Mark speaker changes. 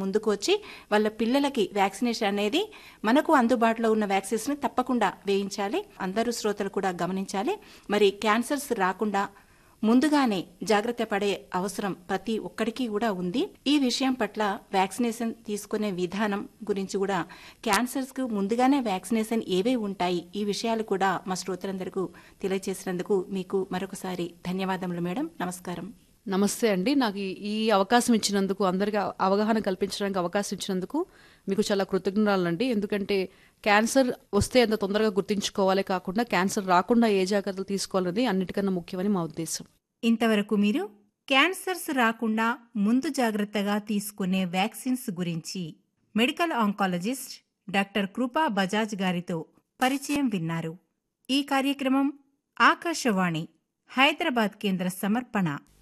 Speaker 1: ముందుకు వచ్చి వాళ్ళ పిల్లలకి వ్యాక్సినేషన్ అనేది మనకు అందుబాటులో ఉన్న వ్యాక్సిన్స్ని తప్పకుండా వేయించాలి అందరూ శ్రోతలు కూడా గమనించాలి మరి క్యాన్సర్స్ రాకుండా ముందుగానే జాగ్రత్త పడే అవసరం ప్రతి ఒక్కడికి కూడా ఉంది ఈ విషయం పట్ల వ్యాక్సినేషన్ తీసుకునే విధానం గురించి కూడా క్యాన్సర్స్ కు ముందుగానే వ్యాక్సినేషన్ ఏవే ఉంటాయి ఈ విషయాలు కూడా మా శ్రోతలందరికీ తెలియజేసినందుకు మీకు మరొకసారి ధన్యవాదములు మేడం నమస్కారం
Speaker 2: నమస్తే అండి నాకు ఈ- ఈ అవకాశం ఇచ్చినందుకు అందరికీ అవ- అవగాహన కల్పించడానికి అవకాశం ఇచ్చినందుకు మీకు చాలా కృతజ్ఞతలండి ఎందుకంటే క్యాన్సర్ వస్తే ఎంత తొందరగా గుర్తించుకోవాలే కాకుండా క్యాన్సర్ రాకుండా ఏ జాగ్రత్తలు తీసుకోవాలనేది అన్నిటికన్నా ముఖ్యమని మా ఉద్దేశం
Speaker 3: ఇంతవరకు మీరు క్యాన్సర్స్ రాకుండా ముందు జాగ్రత్తగా తీసుకునే వ్యాక్సిన్స్ గురించి మెడికల్ ఆంకాలజిస్ట్ డాక్టర్ కృపా బజాజ్ గారితో పరిచయం విన్నారు ఈ కార్యక్రమం ఆకాశవాణి హైదరాబాద్ కేంద్ర సమర్పణ